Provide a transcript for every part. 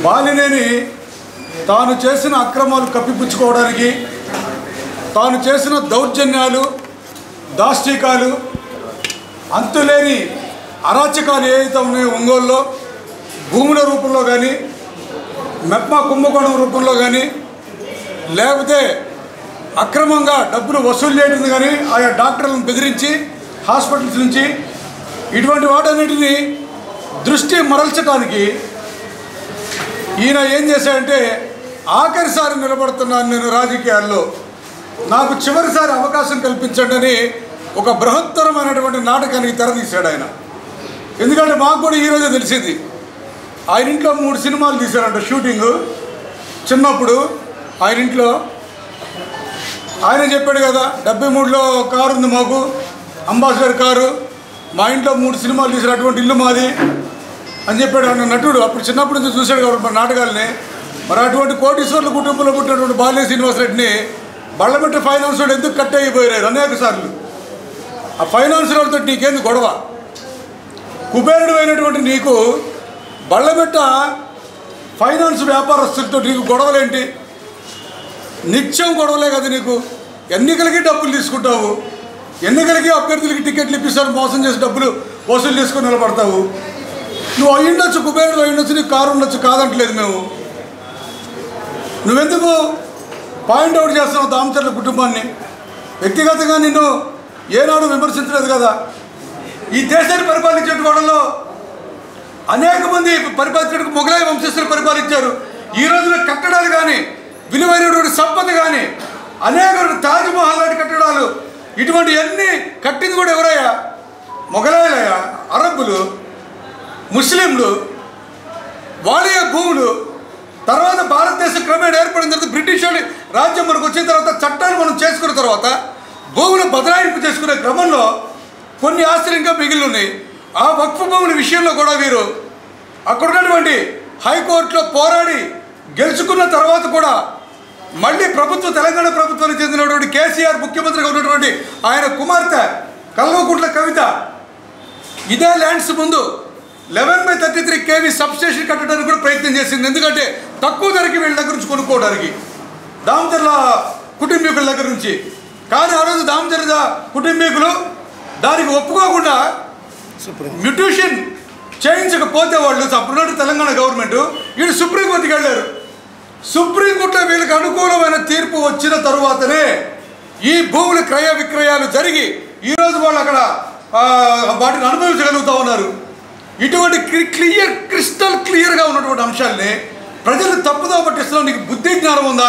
బాలినేని తాను చేసిన అక్రమాలు కప్పిపుచ్చుకోవడానికి తాను చేసిన దౌర్జన్యాలు దాష్టికాలు అంతులేని అరాచకాలు ఏవైతే ఉన్నాయో ఒంగోలులో భూముల రూపంలో కానీ మెప్మా కుంభకోణం రూపంలో కానీ లేకపోతే అక్రమంగా డబ్బులు వసూలు చేయడం కానీ ఆయా డాక్టర్లను బెదిరించి హాస్పిటల్స్ నుంచి ఇటువంటి వాటన్నిటిని దృష్టి మరల్చడానికి ఈయన ఏం చేశాడంటే ఆఖరిసారి నిలబడుతున్నాను నేను రాజకీయాల్లో నాకు చివరిసారి అవకాశం కల్పించండి అని ఒక బృహత్తరమైనటువంటి నాటకానికి తెరదీశాడు ఆయన ఎందుకంటే మాకు కూడా ఈరోజే తెలిసింది ఆయన ఇంట్లో మూడు సినిమాలు తీశారంట షూటింగు చిన్నప్పుడు ఆయన ఇంట్లో ఆయన చెప్పాడు కదా డెబ్బై మూడులో కారు ఉంది మాకు అంబాసిడర్ కారు మా ఇంట్లో మూడు సినిమాలు తీసినటువంటి ఇల్లు మాది అని చెప్పాడు ఆయన నటుడు అప్పుడు చిన్నప్పటి నుంచి చూశాడు కాబట్టి మన నాటకాలని మరి అటువంటి కోటీశ్వర్ల కుటుంబంలో పుట్టినటువంటి బాల్య శ్రీనివాసరెడ్డిని బళ్ళమెట్టి ఫైనాన్స్ వాడు ఎందుకు కట్ అయిపోయారు అనేక సార్లు ఆ ఫైనాన్స్ వాళ్ళతో నీకేంది గొడవ కుబేరుడు అయినటువంటి నీకు బళ్ళమెట్ట ఫైనాన్స్ వ్యాపారస్తులతో నీకు గొడవలేంటి నిత్యం గొడవలే కదా నీకు ఎన్నికలకి డబ్బులు తీసుకుంటావు ఎన్నికలకి అభ్యర్థులకి టికెట్లు ఇప్పిస్తారు మోసం చేసి డబ్బులు వసూలు చేసుకొని నిలబడతావు నువ్వు అయ్యుండొచ్చు కుబేరుడు అయ్యుండొచ్చు నీకు కారు ఉండొచ్చు కాదంటలేదు మేము నువ్వెందుకు పాయింట్ అవుట్ చేస్తున్నావు దామచర్ల కుటుంబాన్ని వ్యక్తిగతంగా నిన్ను ఏనాడు విమర్శించలేదు కదా ఈ దేశాన్ని పరిపాలించే వాళ్ళలో అనేక మంది పరిపాలించడానికి మొఘలాయ వంశస్థులు పరిపాలించారు ఈ రోజున కట్టడాలు కానీ విలువైనటువంటి సంపద కానీ అనేక తాజ్మహల్ లాంటి కట్టడాలు ఇటువంటి అన్ని కట్టింది కూడా ఎవరయ్యా మొఘలాయలయ్యా అరబ్బులు ముస్లింలు వాళ్ళ భూములు తర్వాత భారతదేశం క్రమేణా ఏర్పడిన తర్వాత బ్రిటిష్ వాళ్ళు రాజ్యం మనకు వచ్చిన తర్వాత చట్టాలు మనం చేసుకున్న తర్వాత భూములు బదలాయింపు చేసుకునే క్రమంలో కొన్ని ఆస్తులు ఇంకా మిగిలి ఉన్నాయి ఆ వక్ఫ్ భూముల విషయంలో కూడా వీరు అక్కడ ఉన్నటువంటి హైకోర్టులో పోరాడి గెలుచుకున్న తర్వాత కూడా మళ్ళీ ప్రభుత్వ తెలంగాణ ప్రభుత్వానికి చెందినటువంటి కేసీఆర్ ముఖ్యమంత్రిగా ఉన్నటువంటి ఆయన కుమార్తె కల్వకుంట్ల కవిత ఇదే ల్యాండ్స్ ముందు eleven by thirty three KV substation కట్టడానికి కూడా ప్రయత్నం చేసింది ఎందుకంటే తక్కువ ధరకి వీళ్ళ దగ్గర నుంచి కొనుక్కోవడానికి దామచర్ల కుటుంబీకుల దగ్గర నుంచి కానీ ఆ రోజు దామచర్ల కుటుంబీకులు దానికి ఒప్పుకోకుండా మ్యూట్యూషన్ చేయించకపోతే వాళ్ళు అప్పుడున్నట్టు తెలంగాణ గవర్నమెంట్ వీళ్ళు సుప్రీంకోర్టుకి వెళ్ళారు సుప్రీంకోర్టులో వీళ్ళకి అనుకూలమైన తీర్పు వచ్చిన తరువాతనే ఈ భూముల క్రయ విక్రయాలు జరిగి ఈరోజు వాళ్ళు అక్కడ ఆ, వాటిని అనుభవించగలుగుతూ ఉన్నారు ఇటువంటి క్లియర్ క్రిస్టల్ క్లియర్గా ఉన్నటువంటి అంశాల్ని ప్రజలు తప్పుదో పట్టిస్తున్నావు నీకు బుద్ధి జ్ఞానం ఉందా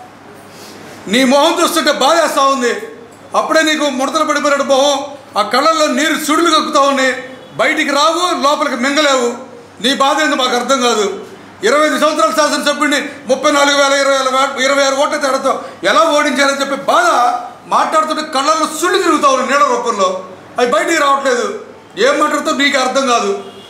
నీ మొహం చూస్తుంటే బాధేస్తూ ఉంది అప్పుడే నీకు ముడతలు పడిపోయినట్టు మొహం ఆ కళ్ళల్లో నీరు సుడులు కక్కుతూ ఉన్నాయి బయటికి రావు లోపలికి మింగలేవు నీ బాధ ఏందో మాకు అర్థం కాదు ఇరవై ఐదు సంవత్సరాల శాసనసభ్యుడిని ముప్పై నాలుగు వేల ఇరవై వేల వా- ఇరవై ఆరు ఓట్ల తేడాతో ఎలా ఓడించారని చెప్పి బాధ మాట్లాడుతుంటే కళ్ళల్లో సుళ్ళు తిరుగుతా ఉన్నాయి నీళ్ళ రూపంలో అవి బయటికి రావట్లేదు ఏం మాట్లాడుతూ నీకు అర్థం కాదు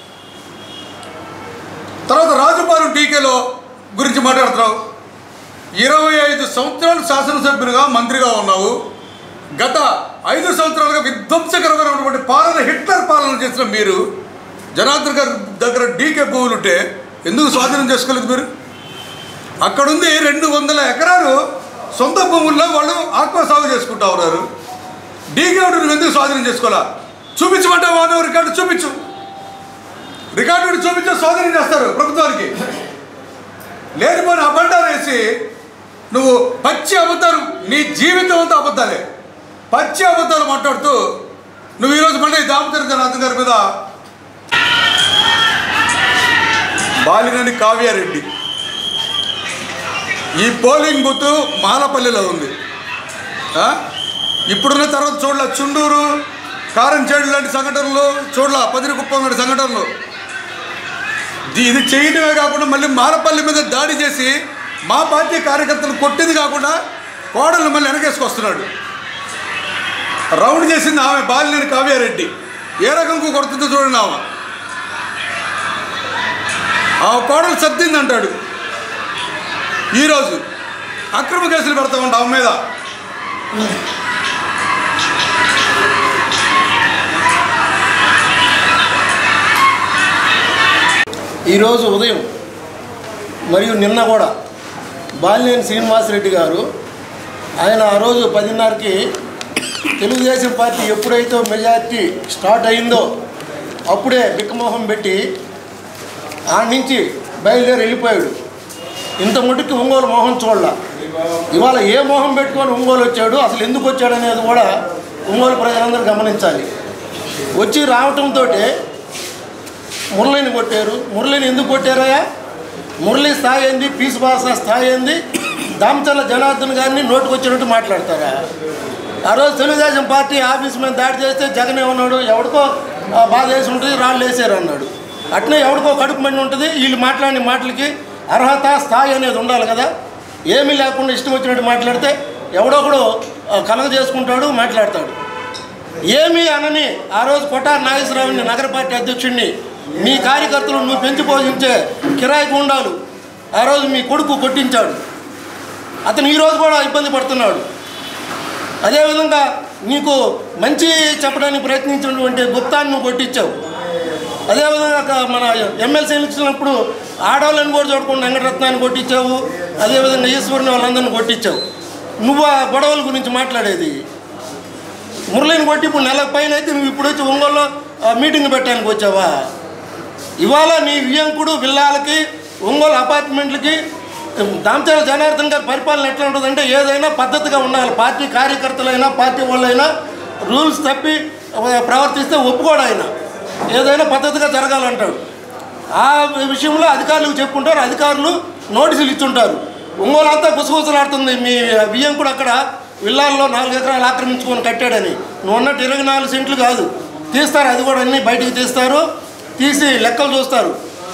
తర్వాత రాజుపాలెం టీకేలో గురించి మాట్లాడుతున్నావు ఇరవై ఐదు సంవత్సరాలు శాసనసభ్యునిగా మంత్రిగా ఉన్నావు గత ఐదు సంవత్సరాలుగా విధ్వంసకరమైనటువంటి పాలన హిట్లర్ పాలన చేసిన మీరు జనార్దన్ గారి దగ్గర డీకే భూములు ఉంటే ఎందుకు స్వాధీనం చేసుకోలేదు మీరు అక్కడుంది రెండు వందల ఎకరాలు సొంత భూముల్లో వాళ్ళు ఆత్మ సాగు చేసుకుంటా ఉన్నారు డీకే ఒకటి నువ్వు ఎందుకు స్వాధీనం చేసుకోవాలా చూపించమంటే వాళ్ళు రికార్డు చూపించు రికార్డు చూపించే స్వాధీనం చేస్తారు ప్రభుత్వానికి లేనిపోయిన అబద్ధాలు వేసి నువ్వు పచ్చి అబద్ధాలు నీ జీవితం అంతా అబద్ధాలే పచ్చి అబద్ధాలు మాట్లాడుతూ నువ్వు ఈరోజు మళ్ళీ దామోదర జనార్దన్ గారి మీద బాలినేని కావ్యారెడ్డి ఈ పోలింగ్ బూత్ మాలపల్లిలో ఉంది ఆ? ఇప్పుడున్న తర్వాత చూడలే చుండూరు కారంచేడు లాంటి సంఘటనలు చూడలా పదిరికుప్పం లాంటి సంఘటనలు ఇది- ఇది చేయడమే కాకుండా మళ్ళీ మారపల్లి మీద దాడి చేసి మా పార్టీ కార్యకర్తలు కొట్టింది కాకుండా కోడలు మళ్ళీ వెనకేసుకొస్తున్నాడు రౌండ్ చేసింది ఆమె బాలినేని కావ్యారెడ్డి ఏ రకంకు కొడుతుందో చూడండి ఆమె ఆ కోడలు సర్దింది అంటాడు ఈరోజు అక్రమ కేసులు పెడతామంట ఆమె మీద ఈరోజు ఉదయం మరియు నిన్న కూడా బాలినేని శ్రీనివాసరెడ్డి గారు ఆయన ఆ రోజు పదిన్నరకి తెలుగుదేశం పార్టీ ఎప్పుడైతే మెజార్టీ స్టార్ట్ అయిందో అప్పుడే బిక్కమోహం పెట్టి ఆడ నుంచి బయలుదేరి వెళ్ళిపోయాడు ఇంత మటుకు ఒంగోలు మోహం చూడాల ఇవాళ ఏ మోహం పెట్టుకొని ఒంగోలు వచ్చాడు అసలు ఎందుకు వచ్చాడు అనేది కూడా ఒంగోలు ప్రజలందరూ గమనించాలి వచ్చి రావటంతో మురళిని కొట్టారు మురళిని ఎందుకు కొట్టారయ్యా మురళి స్థాయి ఏంది పీసు భాష స్థాయి ఏంది దామచల్ల జనార్దన్ గారిని నోటుకొచ్చినట్టు మాట్లాడతారా ఆ రోజు తెలుగుదేశం పార్టీ ఆఫీస్ మీద దాడి చేస్తే జగన్ ఏమన్నాడు ఎవడికో ఆ, బాధ వేసి ఉంటుంది రాళ్ళు వేసారు అన్నాడు అట్నే ఎవడికో కడుపు మండి ఉంటుంది వీళ్ళు మాట్లాడిన మాటలకి అర్హత స్థాయి అనేది ఉండాలి కదా ఏమీ లేకుండా ఇష్టం వచ్చినట్టు మాట్లాడితే ఎవడొకడు ఆ, కలగ చేసుకుంటాడు మాట్లాడతాడు ఏమీ అనని ఆ రోజు కొట్టారు నాగేశ్వరరావుని నగర పార్టీ అధ్యక్షుడిని మీ కార్యకర్తలు నువ్వు పెంచి పోషించే కిరాయి గుండాలు ఆ రోజు మీ కొడుకు కొట్టించాడు అతను ఈరోజు కూడా ఇబ్బంది పడుతున్నాడు అదేవిధంగా నీకు మంచి చెప్పడానికి ప్రయత్నించినటువంటి గుప్తాన్ని నువ్వు కొట్టించావు అదేవిధంగా క- మన ఎమ్మెల్సీ ఎలక్షన్లప్పుడు ఆడవాళ్ళని కూడా చూడకుండా వెంకటరత్నాన్ని కొట్టించావు అదేవిధంగా ఈశ్వరుని వాళ్ళందరిని కొట్టించావు నువ్వు ఆ గొడవల గురించి మాట్లాడేది మురళిని కొట్టి ఇప్పుడు నెల పైన అయితే నువ్వు ఇప్పుడు వచ్చి ఒంగోలులో ఆ, మీటింగ్ పెట్టడానికి వచ్చావా ఇవాళ నీ వియంకుడు విల్లాలకి ఒంగోలు అపార్ట్మెంట్లకి దామచార జనార్దన్ గారి పరిపాలన ఎట్లా ఉంటుందంటే ఏదైనా పద్ధతిగా ఉండాలి పార్టీ కార్యకర్తలైనా పార్టీ వాళ్ళైనా రూల్స్ తప్పి ఆ, ప్రవర్తిస్తే ఒప్పుకోడు ఆయన ఏదైనా పద్ధతిగా జరగాలంటాడు ఆ విషయంలో అధికారులకు చెప్పుకుంటారు అధికారులు నోటీసులు ఇచ్చుంటారు ఒంగోలు అంతా గుసగుసలాడుతుంది మీ బియ్యం కూడా అక్కడ విల్లాల్లో నాలుగు ఎకరాలు ఆక్రమించుకొని కట్టాడని నువ్వు ఉన్నట్టు ఇరవై నాలుగు సెంట్లు కాదు తీస్తారు అది కూడా అన్నీ బయటికి తీస్తారు తీసి లెక్కలు చూస్తారు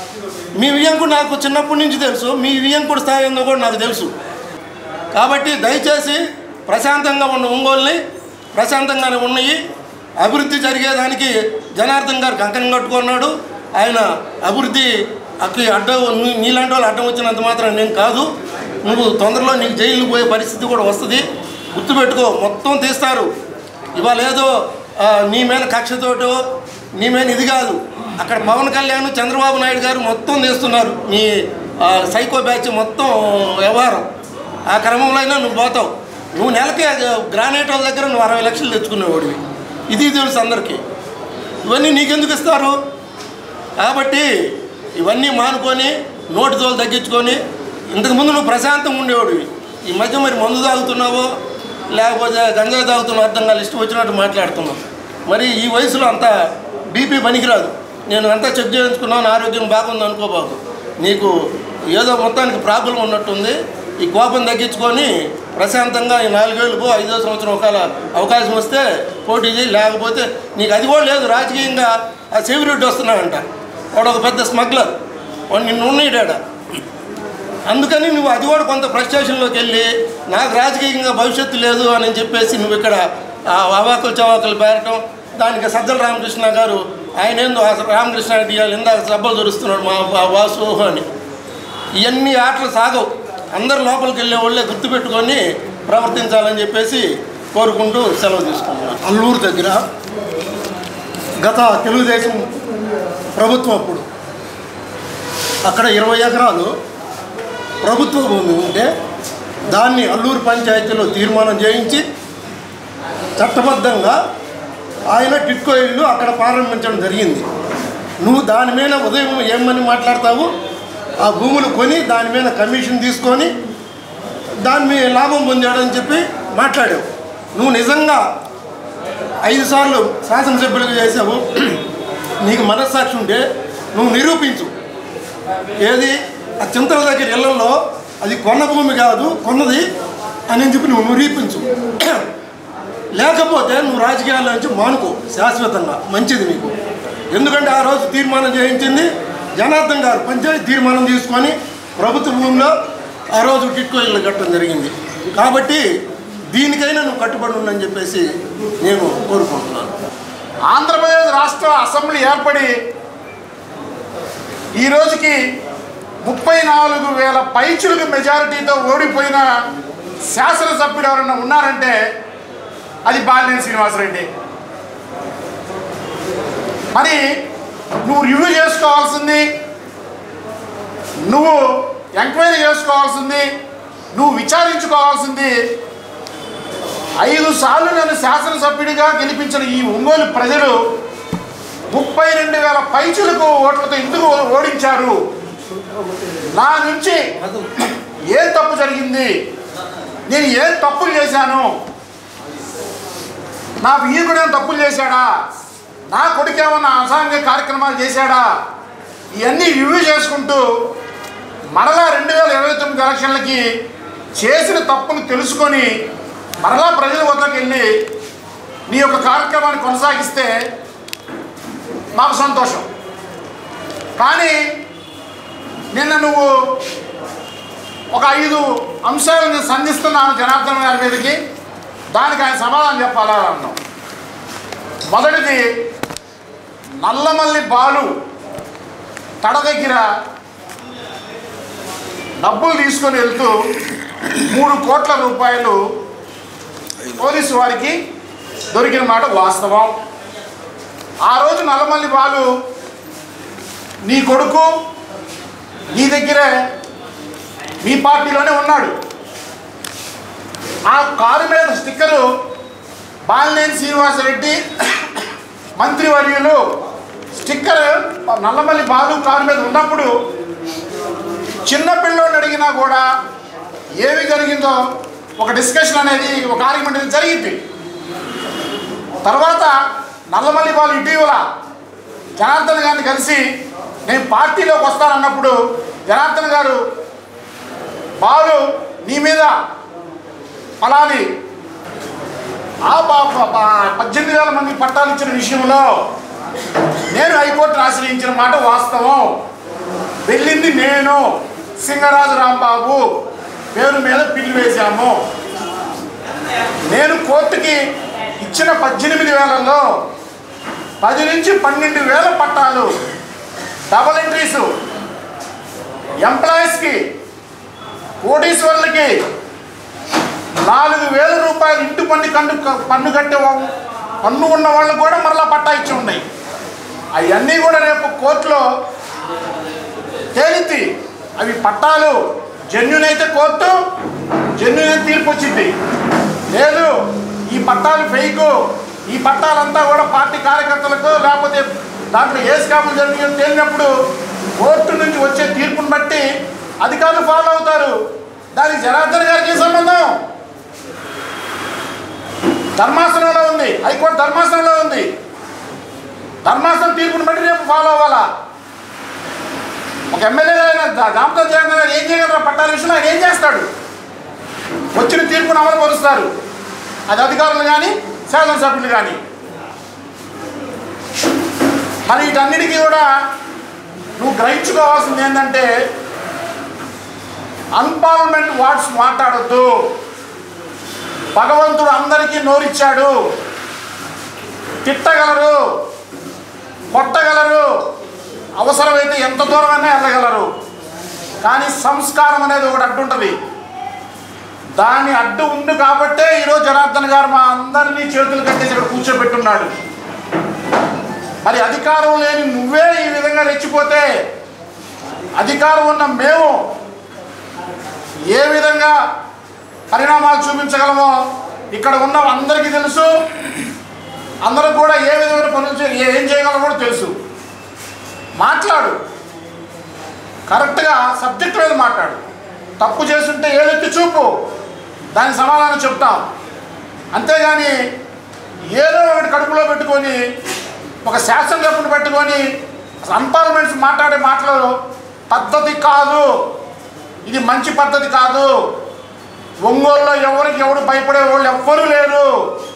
మీ వియ్యంకుడు నాకు చిన్నప్పటి నుంచి తెలుసు మీ వియ్యంకుడు స్థాయి ఉందో కూడా నాకు తెలుసు కాబట్టి దయచేసి ప్రశాంతంగా ఉన్న ఒంగోలుని ప్రశాంతంగానే ఉన్నాయి అభివృద్ధి జరిగేదానికి జనార్దన్ గారు కంకణం కట్టుకున్నాడు ఆయన అభివృద్ధి అక్కడ అడ్డం నీ- నీలాంటి వాళ్ళు అడ్డం వచ్చినంత మాత్రం నేను కాదు నువ్వు తొందరలో నీకు జైలు పోయే పరిస్థితి కూడా వస్తుంది గుర్తుపెట్టుకో మొత్తం తీస్తారు ఇవాళ ఏదో ఆ, నీ మీద కక్షతోటో నీ మీద ఇది కాదు అక్కడ పవన్ కళ్యాణ్ చంద్రబాబు నాయుడు గారు మొత్తం తీస్తున్నారు నీ ఆ, సైకో బ్యాచ్ మొత్తం వ్యవహారం ఆ క్రమంలో అయినా నువ్వు పోతావు నువ్వు నెలకి గ్రానైట్ వాళ్ళ దగ్గర నువ్వు అరవై లక్షలు తెచ్చుకునేవాడివి ఇది తెలుసు అందరికీ ఇవన్నీ నీకెందుకు ఇస్తారు కాబట్టి ఇవన్నీ మానుకొని నోటి తోలు తగ్గించుకొని ఇంతకుముందు నువ్వు ప్రశాంతంగా ఉండేవాడివి ఈ మధ్య మరి మందు తాగుతున్నావో లేకపోతే గంజాయి తాగుతున్నావు అర్థం కాదు ఇష్టం వచ్చినట్టు మాట్లాడుతున్నావు మరి ఈ వయసులో అంత బీపీ పనికిరాదు నేను అంతా చెక్ చేయించుకున్నాను ఆరోగ్యం బాగుంది అనుకోబాకు నీకు ఏదో మొత్తానికి ప్రాబ్లం ఉన్నట్టుంది ఈ కోపం తగ్గించుకొని ప్రశాంతంగా ఈ నాలుగేళ్ళు పో ఐదో సంవత్సరం ఒకవేళ అవకాశం వస్తే పోటీ చేయి లేకపోతే నీకు అది కూడా లేదు రాజకీయంగా ఆ చెవిరెడ్డి వస్తున్నాడంట వాడు ఒక పెద్ద స్మగ్లర్ వాడు నిన్ను ఉన్నాడాడ అందుకని నువ్వు అది కూడా కొంత ఫ్రస్ట్రేషన్లోకి వెళ్ళి నాకు రాజకీయంగా భవిష్యత్తు లేదు అని చెప్పేసి నువ్వు ఇక్కడ ఆ అవాకులు చవాకులు పేరటం దానికి సజ్జల రామకృష్ణ గారు ఆయన ఏందో ఆ రామకృష్ణ రెడ్డి గారు ఇందాక సభలు దొరుకుతున్నాడు మా మా వాసు అని ఇవన్నీ ఆటలు సాగవు అందరు లోపలికి వెళ్ళే వాళ్ళే గుర్తుపెట్టుకొని ప్రవర్తించాలని చెప్పేసి కోరుకుంటూ సెలవు తీసుకుంటున్నాను అల్లూరు దగ్గర గత తెలుగుదేశం ప్రభుత్వం అప్పుడు అక్కడ ఇరవై ఎకరాలు ప్రభుత్వ భూమి ఉంటే దాన్ని అల్లూరు పంచాయతీలో తీర్మానం చేయించి చట్టబద్ధంగా ఆయన టిట్కో ఇల్లు అక్కడ ప్రారంభించడం జరిగింది నువ్వు దాని మీద ఉదయం ఏమని మాట్లాడతావు ఆ భూములు కొని దాని మీద కమిషన్ తీసుకొని దాని మీద లాభం పొందాడని చెప్పి మాట్లాడావు నువ్వు నిజంగా ఐదు సార్లు శాసనసభ్యులుగా చేసావు నీకు మనస్సాక్షి ఉంటే నువ్వు నిరూపించు ఏది ఆ చింతల దగ్గర ఇళ్లలో అది కొన్న భూమి కాదు కొన్నది అని చెప్పి నువ్వు నిరూపించు లేకపోతే నువ్వు రాజకీయాల నుంచి మానుకో శాశ్వతంగా మంచిది నీకు ఎందుకంటే ఆ రోజు తీర్మానం చేయించింది జనార్దన్ గారు పంచాయతీ తీర్మానం తీసుకొని ప్రభుత్వ భూమిలో ఆ రోజు టిట్కో ఇల్లు కట్టడం జరిగింది కాబట్టి దీనికైనా నువ్వు కట్టుబడి ఉండని చెప్పేసి నేను కోరుకుంటున్నాను ఆంధ్రప్రదేశ్ రాష్ట్ర అసెంబ్లీ ఏర్పడి ఈ రోజుకి ముప్పై నాలుగు వేల పైచులకు మెజారిటీతో ఓడిపోయిన శాసనసభ్యుడు ఎవరైనా ఉన్నారంటే అది బాలినేని శ్రీనివాసరెడ్డి మరి నువ్వు రివ్యూ చేసుకోవాల్సింది నువ్వు ఎంక్వైరీ చేసుకోవాల్సింది నువ్వు విచారించుకోవాల్సింది ఐదు సార్లు నన్ను శాసనసభ్యుడిగా గెలిపించిన ఈ ఒంగోలు ప్రజలు ముప్పై రెండు వేల పైచులకు ఓట్లతో ఎందుకు ఓడించారు నా నుంచి ఏం తప్పు జరిగింది నేను ఏం తప్పులు చేశాను నా వీరుడు ఏం తప్పులు చేశాడా నా కొడుకు ఏమన్నా అసాంఘిక కార్యక్రమాలు చేశాడా ఇవన్నీ రివ్యూ చేసుకుంటూ మరలా రెండు వేల ఇరవై తొమ్మిది ఎలక్షన్లకి చేసిన తప్పును తెలుసుకొని మరలా ప్రజల వద్దకు వెళ్ళి నీ యొక్క కార్యక్రమాన్ని కొనసాగిస్తే మాకు సంతోషం కానీ నిన్న నువ్వు ఒక ఐదు అంశాలను సంధిస్తున్నాను జనార్దన్ గారి మీదకి దానికి ఆయన సమాధానం చెప్పాలా అన్నాం మొదటిది నల్లమల్లి బాలు తడ దగ్గర డబ్బులు తీసుకొని వెళ్తూ మూడు కోట్ల రూపాయలు పోలీసు వారికి దొరికిన మాట వాస్తవం ఆ రోజు నల్లమల్లి బాలు నీ కొడుకు నీ దగ్గరే మీ పార్టీలోనే ఉన్నాడు ఆ కారు మీద స్టిక్కరు బాలినేని శ్రీనివాసరెడ్డి మంత్రివర్యులు స్టిక్కర్ నల్లమల్లి బాలు కారు మీద ఉన్నప్పుడు చిన్న పిల్లోని అడిగినా కూడా ఏమి జరిగిందో ఒక డిస్కషన్ అనేది ఒక ఆర్గ్యుమెంట్ అనేది జరిగింది తర్వాత నల్లమల్లి బాలు ఇటీవల జనార్దన్ గారిని కలిసి నేను పార్టీలోకి వస్తానన్నప్పుడు జనార్దన్ గారు బాలు నీ మీద ఫలాని ఆ పా- పా- పా- పద్దెనిమిది వేల మంది పట్టాలు ఇచ్చిన విషయంలో నేను హైకోర్టును ఆశ్రయించిన మాట వాస్తవం వెళ్ళింది నేను సింగరాజు రాంబాబు పేరు మీద పిల్లి వేశాము నేను కోర్టుకి ఇచ్చిన పద్దెనిమిది వేలలో పది నుంచి పన్నెండు వేల పట్టాలు డబల్ ఎంట్రీస్ ఎంప్లాయీస్కి కోటీశ్వర్లకి నాలుగు వేల రూపాయలు ఇంటి పన్ను కండు పన్ను కట్టే వా- పన్ను ఉన్న వాళ్ళు కూడా మరలా పట్టా ఇచ్చి ఉన్నాయి అవన్నీ కూడా రేపు కోర్టులో తేలిద్ది అవి పట్టాలు జెన్యున్ అయితే కోర్టు జెన్యున్ అయితే తీర్పు వచ్చింది లేదు ఈ పట్టాలు ఫెయిక్ ఈ పట్టాలంతా కూడా పార్టీ కార్యకర్తలకు లేకపోతే దాంట్లో ఏ స్కాములు జరిగినాయో తేలినప్పుడు కోర్టు నుంచి వచ్చే తీర్పును బట్టి అధికారులు ఫాలో అవుతారు దానికి జనార్దన్ గారికి ఏ సంబంధం ధర్మాసనంలో ఉంది హైకోర్టు ధర్మాసనంలో ఉంది ధర్మాసనం తీర్పును బట్టి రేపు ఫాలో అవ్వాలా ఒక ఎమ్మెల్యే అయిన దామోదర్ జగన్ గారు ఏం చేయగలరా పట్టాల విషయంలో ఆయన ఏం చేస్తాడు వచ్చిన తీర్పును అమలు పరుస్తారు అది అధికారులు కానీ శాసనసభ్యులు కానీ మరి వీటన్నిటికీ కూడా నువ్వు గ్రహించుకోవాల్సింది ఏంటంటే అన్పార్లమెంట్ వార్డ్స్ మాట్లాడొద్దు భగవంతుడు అందరికీ నోరిచ్చాడు తిట్టగలరు కొట్టగలరు అవసరమైతే ఎంత దూరమైనా వెళ్ళగలరు కానీ సంస్కారం అనేది ఒకటి అడ్డు ఉంటుంది దాని అడ్డు ఉంది కాబట్టే ఈరోజు జనార్దన్ గారు మా అందరినీ చేతులు కట్టేసి ఇక్కడ కూర్చోబెట్టున్నాడు మరి అధికారం లేని నువ్వే ఈ విధంగా రెచ్చిపోతే అధికారం ఉన్న మేము ఏ విధంగా పరిణామాలు చూపించగలమో ఇక్కడ ఉన్న అందరికీ తెలుసు అందరూ కూడా ఏ విధమైన పనులు చే ఏ- ఏం చేయగలరో కూడా తెలుసు మాట్లాడు కరెక్ట్గా సబ్జెక్ట్ మీద మాట్లాడు తప్పు చేస్తుంటే ఏదెత్తి చూపు దాని సమాధానం చెప్తాం అంతేగాని ఏదో ఒకటి కడుపులో పెట్టుకొని ఒక శాసనసభ్యుని పెట్టుకొని అన్పార్లమెంట్స్ మాట్లాడే మాటలు పద్ధతి కాదు ఇది మంచి పద్ధతి కాదు ఒంగోలులో ఎవరికి ఎవరు భయపడే వాళ్ళు ఎవ్వరూ లేరు